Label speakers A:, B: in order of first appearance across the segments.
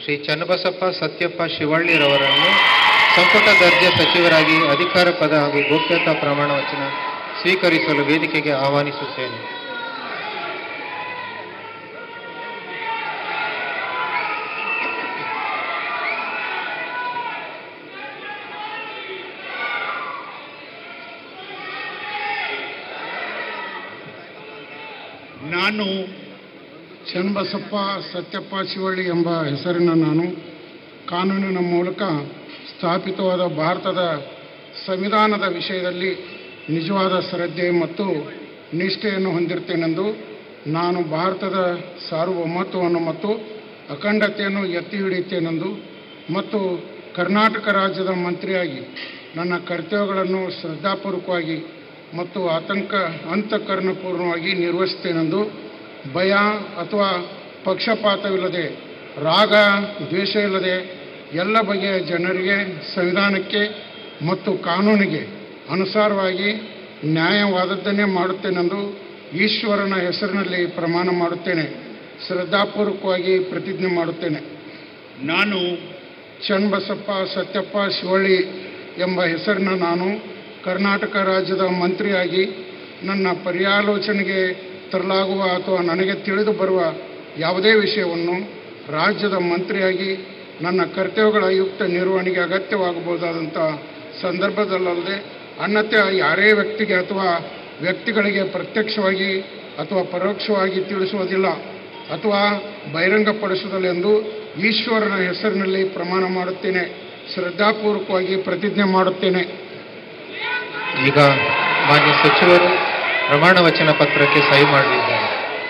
A: ಶ್ರೀ ಚನ್ನಬಸಪ್ಪ ಸತ್ಯಪ್ಪ ಶಿವಳ್ಳಿರವರನ್ನು ಸಂಪುಟ ದರ್ಜೆ ಸಚಿವರಾಗಿ ಅಧಿಕಾರ ಪದ ಹಾಗೂ ಗೋಪ್ಯತಾ ಪ್ರಮಾಣ ವಚನ ಸ್ವೀಕರಿಸಲು ವೇದಿಕೆಗೆ ಆಹ್ವಾನಿಸುತ್ತೇನೆ
B: ನಾನು ಚನ್ನಬಸಪ್ಪ ಸತ್ಯಪ್ಪ ಶಿವಳ್ಳಿ ಎಂಬ ಹೆಸರಿನ ನಾನು ಕಾನೂನಿನ ಮೂಲಕ ಸ್ಥಾಪಿತವಾದ ಭಾರತದ ಸಂವಿಧಾನದ ವಿಷಯದಲ್ಲಿ ನಿಜವಾದ ಶ್ರದ್ಧೆ ಮತ್ತು ನಿಷ್ಠೆಯನ್ನು ಹೊಂದಿರ್ತೇನೆಂದು ನಾನು ಭಾರತದ ಸಾರ್ವಭೌಮತ್ವವನ್ನು ಮತ್ತು ಅಖಂಡತೆಯನ್ನು ಎತ್ತಿ ಹಿಡಿಯುತ್ತೇನೆಂದು ಮತ್ತು ಕರ್ನಾಟಕ ರಾಜ್ಯದ ಮಂತ್ರಿಯಾಗಿ ನನ್ನ ಕರ್ತವ್ಯಗಳನ್ನು ಶ್ರದ್ಧಾಪೂರ್ವಕವಾಗಿ ಮತ್ತು ಆತಂಕ ಅಂತಃಕರಣಪೂರ್ಣವಾಗಿ ನಿರ್ವಹಿಸುತ್ತೇನೆಂದು ಭಯ ಅಥವಾ ಪಕ್ಷಪಾತವಿಲ್ಲದೆ ರಾಗ ದ್ವೇಷ ಇಲ್ಲದೆ ಎಲ್ಲ ಬಗೆಯ ಜನರಿಗೆ ಸಂವಿಧಾನಕ್ಕೆ ಮತ್ತು ಕಾನೂನಿಗೆ ಅನುಸಾರವಾಗಿ ನ್ಯಾಯವಾದದ್ದನ್ನೇ ಮಾಡುತ್ತೇನೆಂದು ಈಶ್ವರನ ಹೆಸರಿನಲ್ಲಿ ಪ್ರಮಾಣ ಮಾಡುತ್ತೇನೆ ಶ್ರದ್ಧಾಪೂರ್ವಕವಾಗಿ ಪ್ರತಿಜ್ಞೆ ಮಾಡುತ್ತೇನೆ ನಾನು ಚನ್ನಬಸಪ್ಪ ಸತ್ಯಪ್ಪ ಶಿವಳ್ಳಿ ಎಂಬ ಹೆಸರಿನ ನಾನು ಕರ್ನಾಟಕ ರಾಜ್ಯದ ಮಂತ್ರಿಯಾಗಿ ನನ್ನ ಪರ್ಯಾಲೋಚನೆಗೆ ತರಲಾಗುವ ಅಥವಾ ನನಗೆ ತಿಳಿದು ಬರುವ ಯಾವುದೇ ವಿಷಯವನ್ನು ರಾಜ್ಯದ ಮಂತ್ರಿಯಾಗಿ ನನ್ನ ಕರ್ತವ್ಯಗಳ ಯುಕ್ತ ನಿರ್ವಹಣೆಗೆ ಅಗತ್ಯವಾಗಬಹುದಾದಂಥ ಸಂದರ್ಭದಲ್ಲದೆ ಅನ್ಯತೆ ಯಾರೇ ವ್ಯಕ್ತಿಗೆ ಅಥವಾ ವ್ಯಕ್ತಿಗಳಿಗೆ ಪ್ರತ್ಯಕ್ಷವಾಗಿ ಅಥವಾ ಪರೋಕ್ಷವಾಗಿ ತಿಳಿಸುವುದಿಲ್ಲ ಅಥವಾ ಬಹಿರಂಗಪಡಿಸುವುದಿಲ್ಲ ಎಂದು ಈಶ್ವರನ ಹೆಸರಿನಲ್ಲಿ ಪ್ರಮಾಣ ಮಾಡುತ್ತೇನೆ ಶ್ರದ್ಧಾಪೂರ್ವಕವಾಗಿ ಪ್ರತಿಜ್ಞೆ ಮಾಡುತ್ತೇನೆ
A: ಈಗ ಮಾನ್ಯ ಸಚಿವರು ಪ್ರಮಾಣ ವಚನ ಪತ್ರಕ್ಕೆ ಸಹಿ ಮಾಡಲಿದ್ದಾರೆ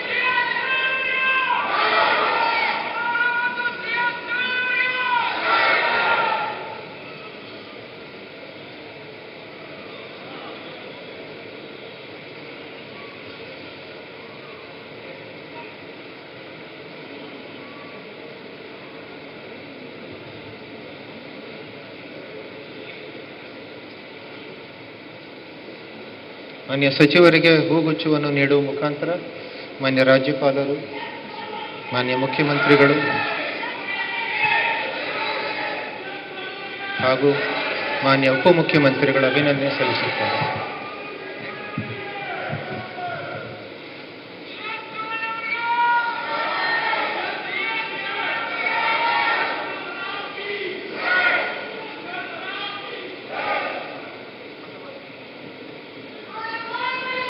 A: ಮಾನ್ಯ ಸಚಿವರಿಗೆ ಹೂಗುಚ್ಛವನ್ನು ನೀಡುವ ಮುಖಾಂತರ ಮಾನ್ಯ ರಾಜ್ಯಪಾಲರು ಮಾನ್ಯ ಮುಖ್ಯಮಂತ್ರಿಗಳು ಹಾಗೂ ಮಾನ್ಯ ಉಪಮುಖ್ಯಮಂತ್ರಿಗಳ ಅಭಿನಂದನೆ ಸಲ್ಲಿಸುತ್ತಾರೆ